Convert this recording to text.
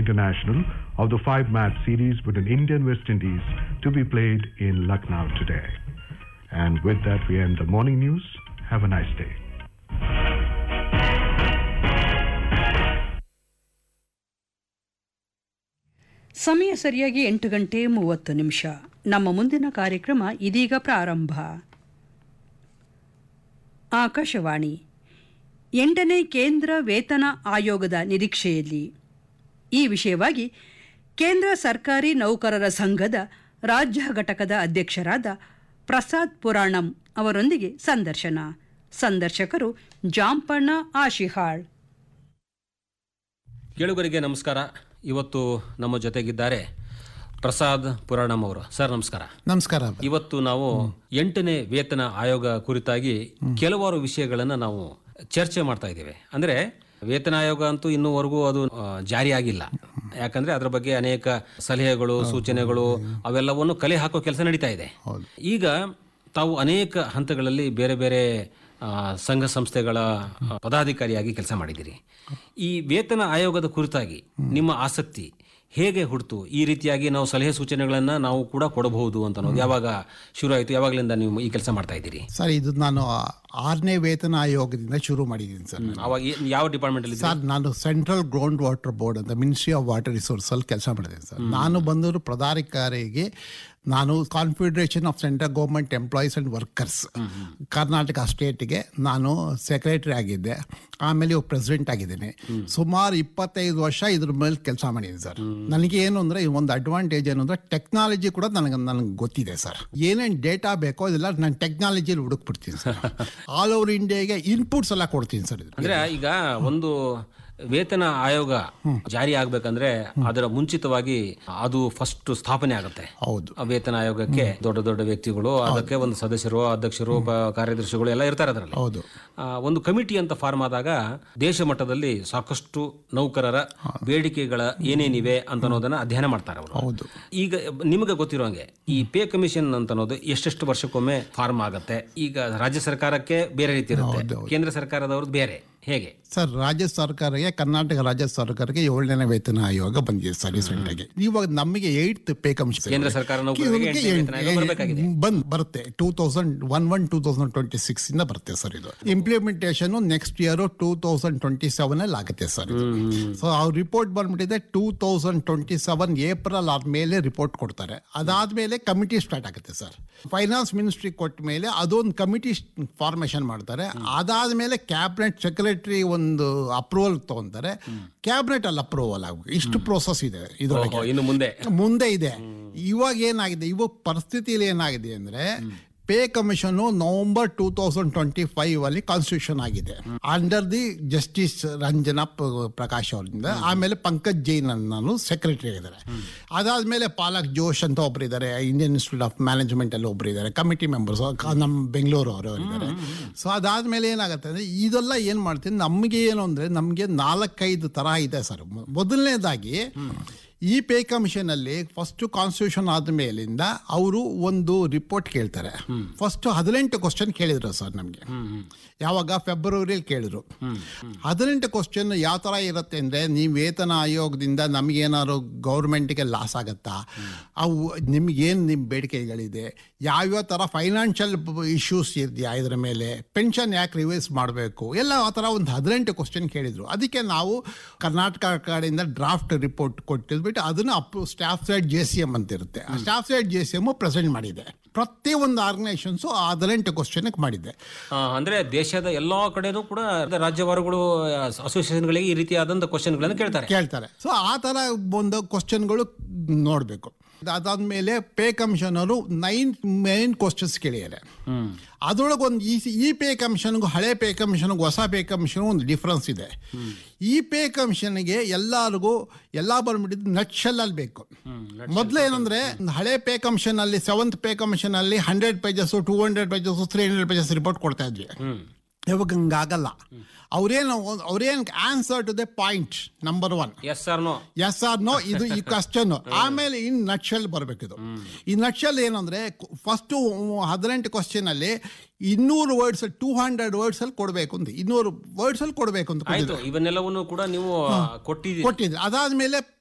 International of the five match series between India and West Indies to be played in Lucknow today. And with that, we end the morning news. Have a nice day. ಸಮಯ ಸರಿಯಾಗಿ ಎಂಟು ಗಂಟೆ ಮೂವತ್ತು ನಿಮಿಷ ನಮ್ಮ ಮುಂದಿನ ಕಾರ್ಯಕ್ರಮ ಇದೀಗ ಪ್ರಾರಂಭ ಆಕಾಶವಾಣಿ ಎಂಟನೇ ಕೇಂದ್ರ ವೇತನ ಆಯೋಗದ ನಿರೀಕ್ಷೆಯಲ್ಲಿ ಈ ವಿಷಯವಾಗಿ ಕೇಂದ್ರ ಸರ್ಕಾರಿ ನೌಕರರ ಸಂಘದ ರಾಜ್ಯ ಘಟಕದ ಅಧ್ಯಕ್ಷರಾದ ಪ್ರಸಾದ್ ಪುರಾಣಂ ಅವರೊಂದಿಗೆ ಸಂದರ್ಶನ ಸಂದರ್ಶಕರು ಜಾಂಪಣ್ಣ ಆಶಿಹಾಳ್ ಕೇಳುಗರಿಗೆ ನಮಸ್ಕಾರ ಇವತ್ತು ನಮ್ಮ ಜೊತೆಗಿದ್ದಾರೆ ಪ್ರಸಾದ್ ಪುರಾಣಂ ಅವರು ಸರ್ ನಮಸ್ಕಾರ ನಮಸ್ಕಾರ ಇವತ್ತು ನಾವು ಎಂಟನೇ ವೇತನ ಆಯೋಗ ಕುರಿತಾಗಿ ಕೆಲವಾರು ವಿಷಯಗಳನ್ನು ನಾವು ಚರ್ಚೆ ಮಾಡ್ತಾ ಇದ್ದೇವೆ ಅಂದ್ರೆ ವೇತನ ಆಯೋಗ ಅಂತೂ ಇನ್ನೂವರೆಗೂ ಅದು ಆ, ಜಾರಿಯಾಗಿಲ್ಲ ಯಾಕಂದ್ರೆ ಅದರ ಬಗ್ಗೆ ಅನೇಕ ಸಲಹೆಗಳು ಸೂಚನೆಗಳು ಅವೆಲ್ಲವನ್ನು ಕಲೆ ಹಾಕೋ ಕೆಲಸ ನಡೀತಾ ಇದೆ ಈಗ ತಾವು ಅನೇಕ ಹಂತಗಳಲ್ಲಿ ಬೇರೆ ಬೇರೆ ಆ, ಸಂಘ ಸಂಸ್ಥೆಗಳ ಆ, ಪದಾಧಿಕಾರಿಯಾಗಿ ಕೆಲಸ ಮಾಡಿದ್ದೀರಿ ಈ ವೇತನ ಆಯೋಗದ ಕುರಿತಾಗಿ ನಿಮ್ಮ ಆಸಕ್ತಿ ಹೇಗೆ ಹುಡ್ತು ಈ ರೀತಿಯಾಗಿ ನಾವು ಸಲಹೆ ಸೂಚನೆಗಳನ್ನ ನಾವು ಕೂಡ ಕೊಡಬಹುದು ಅಂತ ಅನ್ನೋದು ಯಾವಾಗ ಶುರು ಆಯಿತು ಯಾವಾಗಲಿಂದ ನೀವು ಈ ಕೆಲಸ ಮಾಡ್ತಾ ಇದ್ದೀರಿ ಸರ್ ಇದು ನಾನು ಆರನೇ ವೇತನ ಆಯೋಗದಿಂದ ಶುರು ಮಾಡಿದ್ದೀನಿ ಸರ್ ಅವಾಗ ಏ- ಯಾವ ಡಿಪಾರ್ಟ್ಮೆಂಟ್ ಅಲ್ಲಿ ಸರ್ ನಾನು ಸೆಂಟ್ರಲ್ ಗ್ರೌಂಡ್ ವಾಟರ್ ಬೋರ್ಡ್ ಅಂತ ಮಿನಿಸ್ಟ್ರಿ ಆಫ್ ವಾಟರ್ ರಿಸೋರ್ಸ್ ಅಲ್ಲಿ ಕೆಲಸ ಮಾಡಿದ್ದೀನಿ ಸರ್ ನಾನು ಬಂದವರು ಪ್ರಧಾನಿಕಾರಿಗೆ ನಾನು confederation of central government employees and workers Karnataka ಸ್ಟೇಟ್ಗೆ ನಾನು ಸೆಕ್ರೆಟರಿ ಆಗಿದ್ದೆ ಆಮೇಲೆ ಇವಾಗ ಪ್ರೆಸಿಡೆಂಟ್ ಆಗಿದ್ದೀನಿ ಸುಮಾರು ಇಪ್ಪತ್ತೈದು ವರ್ಷ ಇದ್ರ ಮೇಲೆ ಕೆಲಸ ಮಾಡಿದ್ದೀನಿ ಸರ್ ನನಗೆ ಏನು ಅಂದರೆ ಒಂದು ಅಡ್ವಾಂಟೇಜ್ ಏನು ಅಂದರೆ ಟೆಕ್ನಾಲಜಿ ಕೂಡ ನನಗೆ ನನಗೆ ಗೊತ್ತಿದೆ ಸರ್ ಏನೇನು ಡೇಟಾ ಬೇಕೋ ಇದೆಲ್ಲ ನಾನು ಟೆಕ್ನಾಲಜಿಯಲ್ಲಿ ಹುಡುಕ್ಬಿಡ್ತೀನಿ ಸರ್ ಆಲ್ ಓವರ್ ಇಂಡಿಯಾಗೆ ಇನ್ಪುಟ್ಸ್ ಎಲ್ಲ ಕೊಡ್ತೀನಿ ಸರ್ ಇದು ಅಂದ್ರೆ ಈಗ ಒಂದು ವೇತನ ಆಯೋಗ ಜಾರಿ ಆಗ್ಬೇಕಂದ್ರೆ ಅದರ ಮುಂಚಿತವಾಗಿ ಅದು ಫಸ್ಟ್ ಸ್ಥಾಪನೆ ಆಗುತ್ತೆ ಹೌದು ಆ ವೇತನ ಆಯೋಗಕ್ಕೆ ದೊಡ್ಡ ದೊಡ್ಡ ವ್ಯಕ್ತಿಗಳು ಅದಕ್ಕೆ ಒಂದು ಸದಸ್ಯರು ಅಧ್ಯಕ್ಷರು ಪ- ಕಾರ್ಯದರ್ಶಿಗಳು ಎಲ್ಲ ಇರ್ತಾರೆ ಅದರಲ್ಲಿ ಹೌದು ಆ, ಒಂದು ಕಮಿಟಿ ಅಂತ ಫಾರ್ಮ್ ಆದಾಗ ದೇಶ ಮಟ್ಟದಲ್ಲಿ ಸಾಕಷ್ಟು ನೌಕರರ ಬೇಡಿಕೆಗಳ ಏನೇನಿವೆ ಅಂತ ಅನ್ನೋದನ್ನ ಅಧ್ಯಯನ ಮಾಡ್ತಾರೆ ಅವರು ಹೌದು ಈಗ ನಿಮಗೆ ಗೊತ್ತಿರೋಂಗೆ ಈ ಪೇ ಕಮಿಷನ್ ಅಂತ ಅನ್ನೋದು ಎಷ್ಟೆಷ್ಟು ವರ್ಷಕ್ಕೊಮ್ಮೆ ಫಾರ್ಮ್ ಆಗುತ್ತೆ ಈಗ ರಾಜ್ಯ ಸರ್ಕಾರಕ್ಕೆ ಬೇರೆ ರೀತಿ ಇರುತ್ತೆ ಕೇಂದ್ರ ಸರ್ಕಾರದವ್ರದ್ದು ಬೇರೆ ಹೇಗೆ ಸರ್ ರಾಜ್ಯ ಸರ್ಕಾರಕ್ಕೆ ಕರ್ನಾಟಕ ರಾಜ್ಯ ಸರ್ಕಾರಕ್ಕೆ ಏಳನೇ ವೇತನ ಆಯೋಗ ಬಂದಿದೆ ಸರ್ ರೀಸೆಂಟಾಗಿ ಇವಾಗ ನಮಗೆ ಏಯ್ತ್ ಪೇ ಕಮಿಷನ್ ಕೇಂದ್ರ ಸರ್ಕಾರ ನೌಕರರಿಗೆ ಎಂಟನೇ ವೇತನ ಆಯೋಗ ಬರ್ಬೇಕಾಗಿದೆ. ಬಂದ್ ಬರುತ್ತೆ two thousand one one two thousand twenty six ಇಂದ ಬರುತ್ತೆ ಸರ್ ಇದು implementation next year two thousand twenty seven ಅಲ್ಲಿ ಆಗುತ್ತೆ ಸರ್ ಇದು ಸೊ ಅವ್ರ ರಿಪೋರ್ಟ್ ಬಂದ್ಬಿಟ್ಟಿದೆ two thousand twenty seven April ಆದ್ಮೇಲೆ ರಿಪೋರ್ಟ್ ಕೊಡ್ತಾರೆ ಅದಾದ್ಮೇಲೆ ಕಮಿಟಿ ಸ್ಟಾರ್ಟ್ ಆಗುತ್ತೆ ಸರ್ ಫೈನಾನ್ಸ್ ಮಿನಿಸ್ಟ್ರಿ ಕೊಟ್ಟ ಮೇಲೆ ಅದೊಂದು ಕಮಿಟಿ ಫಾರ್ಮೇಶನ್ ಮಾಡ್ತಾರೆ ಅದಾದ್ಮೇಲೆ ಕ್ಯಾಬಿನೆಟ್ ಸೆಕ್ರೆಟರಿ ಒಂದು ಅಪ್ರೂವಲ್ ತಗೊಂತಾರೆ ಕ್ಯಾಬಿನೆಟ್ ಅಲ್ಲಿ ಅಪ್ರೂವಲ್ ಆಗಬೇಕು ಇಷ್ಟು ಪ್ರೋಸೆಸ್ ಇದೆ ಇದರೊಳಗೆ ಓಹೋ, ಇನ್ನು ಮುಂದೆ ಮುಂದೆ ಇದೆ ಇವಾಗ ಏನಾಗಿದೆ ಇವಾಗ ಪರಿಸ್ಥಿತಿಯಲ್ಲಿ ಏನಾಗಿದೆ ಅಂದ್ರೆ pay commission November two thousand twenty five ಅಲ್ಲಿ ಕಾನ್ಸ್ಟಿಟ್ಯೂಷನ್ ಆಗಿದೆ ಅಂಡರ್ ದಿ ಜಸ್ಟಿಸ್ ರಂಜನಾ ಪ- ಪ್ರಕಾಶ್ ಅವರಿಂದ ಆಮೇಲೆ ಪಂಕಜ್ ಜೈನ್ ಅಂತ ನಾನು ಸೆಕ್ರೆಟರಿ ಆಗಿದ್ದಾರೆ ಅದಾದ್ಮೇಲೆ ಪಾಲಕ್ ಜೋಶ್ ಅಂತ ಒಬ್ರು ಇದ್ದಾರೆ ಇಂಡಿಯನ್ ಇನ್ಸ್ಟಿಟ್ಯೂಟ್ ಆಫ್ ಮ್ಯಾನೇಜ್ಮೆಂಟ್ ಅಲ್ಲಿ ಒಬ್ರು ಇದ್ದಾರೆ ಕಮಿಟಿ ಮೆಂಬರ್ಸ್ ನಮ್ಮ ಬೆಂಗಳೂರು ಅವರು ಇದ್ದಾರೆ ಸೊ ಅದಾದ್ಮೇಲೆ ಏನಾಗುತ್ತೆ ಅಂದ್ರೆ ಇದೆಲ್ಲ ಏನ್ ಮಾಡ್ತೀನಿ ನಮಗೆ ಏನು ಅಂದ್ರೆ ನಮಗೆ ನಾಲ್ಕೈದು ತರ ಇದೆ ಸರ್ ಮೊದಲನೇದಾಗಿ ಈ ಪೇ ಕಮಿಷನ್ ಅಲ್ಲಿ ಫಸ್ಟ್ ಕಾನ್ಸ್ಟಿಟ್ಯೂಷನ್ ಆದ ಮೇಲಿಂದ ಅವರು ಒಂದು ರಿಪೋರ್ಟ್ ಕೇಳ್ತಾರೆ ಫಸ್ಟ್ ಹದಿನೆಂಟು ಕ್ವಶನ್ ಕೇಳಿದ್ರು ಸರ್ ನಮಗೆ ಯಾವಾಗ ಫೆಬ್ರವರಿಯಲ್ಲಿ ಕೇಳಿದ್ರು ಹದಿನೆಂಟು ಕ್ವಶನ್ ಯಾವ ಥರ ಇರುತ್ತೆ ಅಂದರೆ ನೀವು ವೇತನ ಆಯೋಗದಿಂದ ನಮಗೇನಾದ್ರು ಗೌರ್ಮೆಂಟ್ಗೆ ಲಾಸ್ ಆಗತ್ತಾ ಅವು ನಿಮ್ಗೇನು ನಿಮ್ಮ ಬೇಡಿಕೆಗಳಿದೆ ಯಾವ್ಯಾವ ಥರ ಫೈನಾನ್ಷಿಯಲ್ ಇಶ್ಯೂಸ್ ಇದೆಯಾ ಇದರ ಮೇಲೆ ಪೆನ್ಷನ್ ಯಾಕೆ ರಿವೈಸ್ ಮಾಡಬೇಕು ಎಲ್ಲ ಆ ಥರ ಒಂದು ಹದಿನೆಂಟು ಕ್ವಶನ್ ಕೇಳಿದ್ರು ಅದಕ್ಕೆ ನಾವು ಕರ್ನಾಟಕ ಕಡೆಯಿಂದ ಡ್ರಾಫ್ಟ್ ರಿಪೋರ್ಟ್ ಕೊಟ್ಟಿದ್ಬಿಟ್ಟು ಅದನ್ನು ಅಪ್ staff side J C M ಅಂತ ಇರುತ್ತೆ ಆ staff side J C M present ಮಾಡಿದೆ ಪ್ರತಿಯೊಂದು ಆರ್ಗನೈಸೇಷನ್ಸು ಆ ಹದಿನೆಂಟು ಕ್ವಶನ್ಗೆ ಮಾಡಿದೆ ಆ, ಅಂದ್ರೆ ದೇಶದ ಎಲ್ಲಾ ಕಡೆನೂ ಕೂಡ ರಾಜ್ಯವಾರಗಳು ಅಸೋಸಿಯೇಷನ್ಗಳಿಗೆ ಈ ರೀತಿಯಾದಂತ ಕ್ವಶನ್ಗಳನ್ನು ಕೇಳ್ತಾರೆ ಕೇಳ್ತಾರೆ ಸೊ ಆ ಥರ ಒಂದು ಕ್ವಶನ್ಗಳು ನೋಡಬೇಕು ಅದಾದ್ಮೇಲೆ ಪೇ ಕಮಿಷನ್ ಅವರು ನೈನ್ ಮೇನ್ ಕ್ವಶನ್ಸ್ ಕೇಳಿದ್ದಾರೆ ಅದ್ರೊಳಗೆ ಒಂದು ಈ ಈ ಪೇ ಕಮಿಷನ್ಗೂ ಹಳೆ ಪೇ ಕಮಿಷನ್ಗೂ ಹೊಸ ಪೇ ಕಮಿಷನ್ ಒಂದು ಡಿಫ್ರೆನ್ಸ್ ಇದೆ ಈ ಪೇ ಕಮಿಷನ್ಗೆ ಎಲ್ಲರಿಗೂ ಎಲ್ಲ ಬಂದ್ಬಿಟ್ಟಿದ್ದು ನಟ್ಶೆಲ್ಲಲ್ಲಿ ಬೇಕು ಮೊದಲು ಏನಂದ್ರೆ ಹಳೆ ಪೇ ಕಮಿಷನ್ ಅಲ್ಲಿ ಸೆವೆಂತ್ ಪೇ ಕಮಿಷನ್ ಅಲ್ಲಿ hundred pages two hundred pages three hundred pages report ಕೊಡ್ತಾ ಇದ್ವಿ ಇವಾಗ ಹಂಗಾಗಲ್ಲ ಅವ್ರೇನು ಅವ್ರೇನು answer to the point number one yes sir no yes or no ಇದು ಈ ಕ್ವಶನ್ ಆಮೇಲೆ ಇನ್ ನಕ್ಷಲ್ ಬರಬೇಕಿದು ಈ ನಕ್ಷಲ್ ಏನಂದ್ರೆ ಫಸ್ಟ್ ಹದಿನೆಂಟು ಕ್ವಶನ್ ಅಲ್ಲಿ ಇನ್ನೂರು ವರ್ಡ್ಸ್ ಟೂ ಹಂಡ್ರೆಡ್ ವರ್ಡ್ಸ್ ಅಲ್ಲಿ ಕೊಡಬೇಕು ಅಂತ ಇನ್ನೂರು ವರ್ಡ್ಸ್ ಅಲ್ಲಿ ಕೊಡಬೇಕು ಅಂತ ಆಯ್ತು ಇವನ್ನೆಲ್ಲವನ್ನು ಕೂಡ ನೀವು ಕೊಟ್ಟಿದ್ದೀರಿ ಕೊಟ್ಟಿದ್ರು ಅದಾದ್ಮೇಲೆ